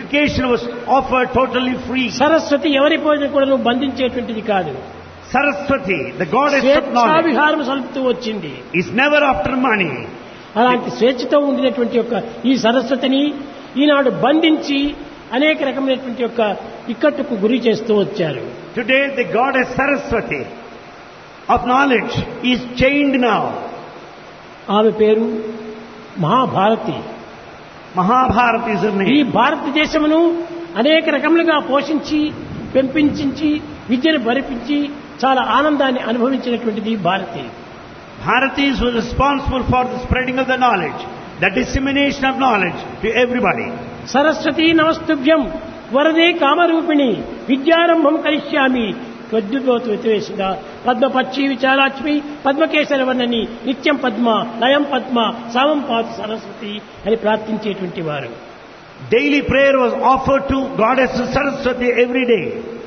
education was offered totally free. Saraswati ఎవరి పోయిన కూడా బంధించేటువంటిది కాదు Saraswati, the goddess of స్వేచ్ఛా knowledge, విహారం సలుపుతూ వచ్చింది is never after money. అలాంటి స్వేచ్ఛతో ఉండినటువంటి యొక్క ఈ సరస్వతిని ఈనాడు బంధించి అనేక రకమైనటువంటి యొక్క ఇక్కట్టుకు గురి చేస్తూ వచ్చారు Today, the goddess Saraswati of knowledge is chained now. ఆమె పేరు మహాభారతి Mahabharata is her ఈ name. భారతదేశమును అనేక రకములుగా పోషించి పెంపించి విద్యను భరిపించి చాలా ఆనందాన్ని అనుభవించినటువంటిది Bharati Bharatis was responsible for the spreading of the knowledge, the dissemination of knowledge to everybody. Saraswati నమస్తుభ్యం వరదే కామరూపిణి విద్యారంభం కరిష్యామి త్వద్యుతోతు వ్యతివేశిత పద్మపక్షి విచారాక్ష్మి పద్మకేశరవర్ణని నిత్యం పద్మ లయం పద్మ సామం పాతు సరస్వతి అని ప్రార్థించేటువంటి వారు Daily prayer was offered to goddess Saraswati every day.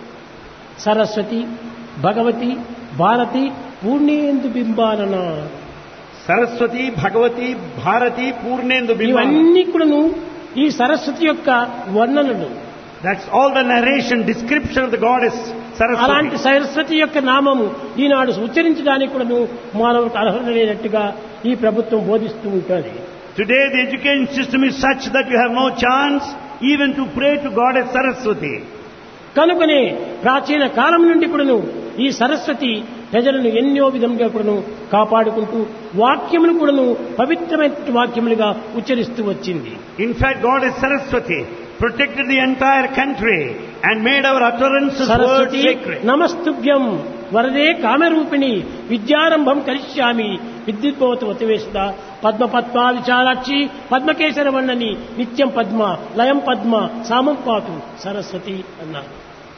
Saraswati Bhagavati Bharati పూర్ణేందు బింబాలన Saraswati, Bhagavati, Bharati, Purnendu Bimbana. ఇవన్నీ కూడాను ఈ సరస్వతి యొక్క వర్ణనలు That's all the narration, description of the goddess అలాంటి Saraswati. సరస్వతి యొక్క నామము ఈనాడు ఉచ్చరించడానికి కూడాను మానవులకు అర్హత లేనట్టుగా ఈ ప్రభుత్వం బోధిస్తూ ఉంటుంది Today the education system is such that you have no chance even to pray to goddess Saraswati. కనుకనే ప్రాచీన కాలం నుండి కూడాను ఈ సరస్వతి ప్రజలను ఎన్నో విధంగా కూడాను కాపాడుకుంటూ వాక్యములు కూడాను పవిత్రమైన వాక్యములుగా ఉచ్చరిస్తూ వచ్చింది In fact, goddess Saraswati protected the entire country and made our utterances words Saraswati sacred. నమస్తుభ్యం వరదే కామరూపిణి విద్యారంభం కరిష్యామి విద్యుద్భవత వతివేశిత పద్మ పద్మ విచారాక్షి పద్మకేశర వర్ణని నిత్యం పద్మ లయం పద్మ సామం పాతు సరస్వతి అన్నారు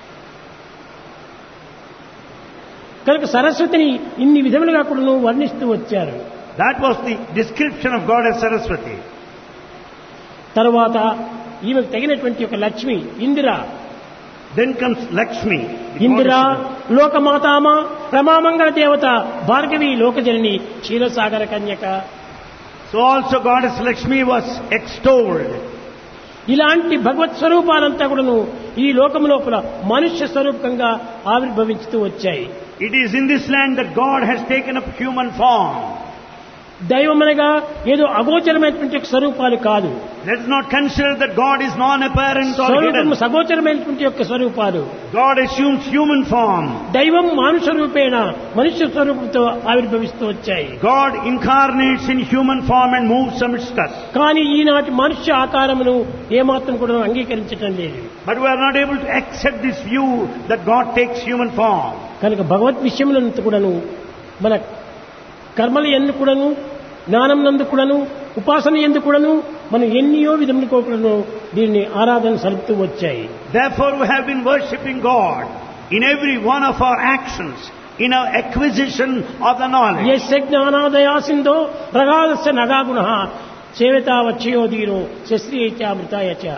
కనుక సరస్వతిని ఇన్ని విధములుగా కూడా వర్ణిస్తూ వచ్చారు That was the description of goddess Saraswati. తరువాత ఈమెకు తగినటువంటి ఒక Lakshmi Indira Then comes Lakshmi. the Indira goddess of- లోకమాతామ రమామంగళ దేవత భార్గవి లోకజనని క్షీరసాగర కన్యక So also goddess Lakshmi was extolled. ఇలాంటి భగవత్ స్వరూపాలంతా కూడాను ఈ లోకం లోపల మనుష్య స్వరూపంగా ఆవిర్భవించుతూ వచ్చాయి It is in this land that God has taken up human form. దైవమనగా ఏదో అగోచరమైనటువంటి యొక్క స్వరూపాలు కాదు Let us not consider that God is non-apparent or స్వరూపము hidden. సగోచరమైనటువంటి యొక్క స్వరూపాలు God assumes human form. దైవం మానుష రూపేణ మనుష్య స్వరూపంతో ఆవిర్భవిస్తూ వచ్చాయి God incarnates in human form and moves amidst us. కానీ ఈనాటి మనుష్య ఆకారమును ఏమాత్రం కూడా అంగీకరించటం లేదు But we are not able to accept this view that God takes human form. కనుక భగవత్ విషయములంతా కూడాను మన కర్మల ఎందు కూడాను జ్ఞానం నందు కూడాను ఉపాసన ఎందు కూడాను మనం ఎన్నో విధములకు కూడాను దీన్ని ఆరాధన సలుపుతూ వచ్చాయి Therefore we have been worshipping God in every one of our actions, in our acquisition of the knowledge. యస్య జ్ఞానాదయా సింధో ప్రగాదస్య నగాగుణ సేవితావచ్చయోధీరో శస్త్రీయచామృతాయ చ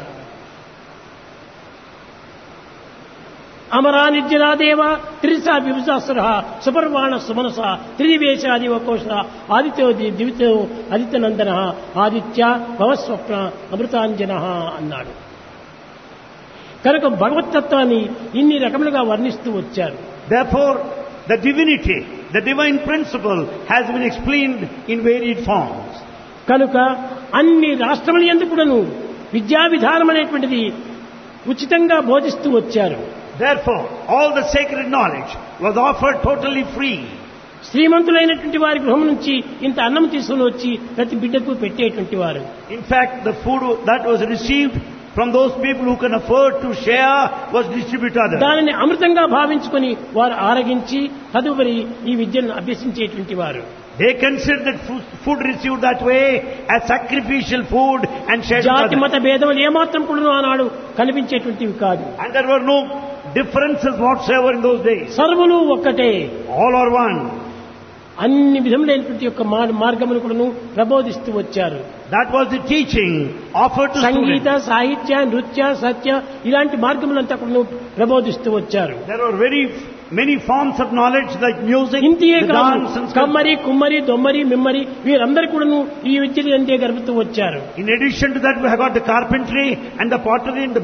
అమరా నిర్జనాదేవ త్రిసా విభుసాసుర సుపర్వాణ సుమనస త్రిదివేశాదివకోశ ఆదిత్యో ది- దివితో ఆదిత్యనందన ఆదిత్య భవస్వప్న అమృతాంజన అన్నాడు కనుక భగవతత్వాన్ని ఇన్ని రకములుగా వర్ణిస్తూ వచ్చారు Therefore, the divinity, the divine principle has been explained in varied forms. కనుక అన్ని రాష్ట్రముల ఎందుకు కూడాను విద్యా విధానం అనేటువంటిది ఉచితంగా బోధిస్తూ వచ్చారు Therefore, all the sacred knowledge was offered totally free. శ్రీమంతులైనటువంటి వారి గృహం నుంచి ఇంత అన్నం తీసుకుని వచ్చి ప్రతి బిడ్డకు పెట్టేటువంటి వారు In fact, the food that was received from those people who can afford to share was distributed to others. దానిని అమృతంగా భావించుకొని వారు ఆరగించి తదుపరి ఈ విద్యను అభ్యసించేటువంటి వారు They considered that food, food received that way as sacrificial food and shared with జాతి others. మత భేదములు ఏమాత్రం కూడా ఆనాడు కనిపించేటువంటివి కాదు And there were no differences whatsoever in those days. సర్వులు ఒక్కటే All are one. అన్ని విధములైనటువంటి యొక్క మార్- మార్గములు కూడాను ప్రబోధిస్తూ వచ్చారు That was the teaching offered to Sangeetha students. సాహిత్య నృత్య సత్య ఇలాంటి మార్గములంతా కూడా ప్రబోధిస్తూ వచ్చారు There were very many forms of knowledge like music, ఇంతియే the కాదు dance and sculpture. కమ్మరి కుమ్మరి దొమ్మరి మిమ్మరి వీరందరూ కూడాను ఈ విద్యలు అంతే గడుపుతూ వచ్చారు In addition to that, we have got the carpentry and the pottery and the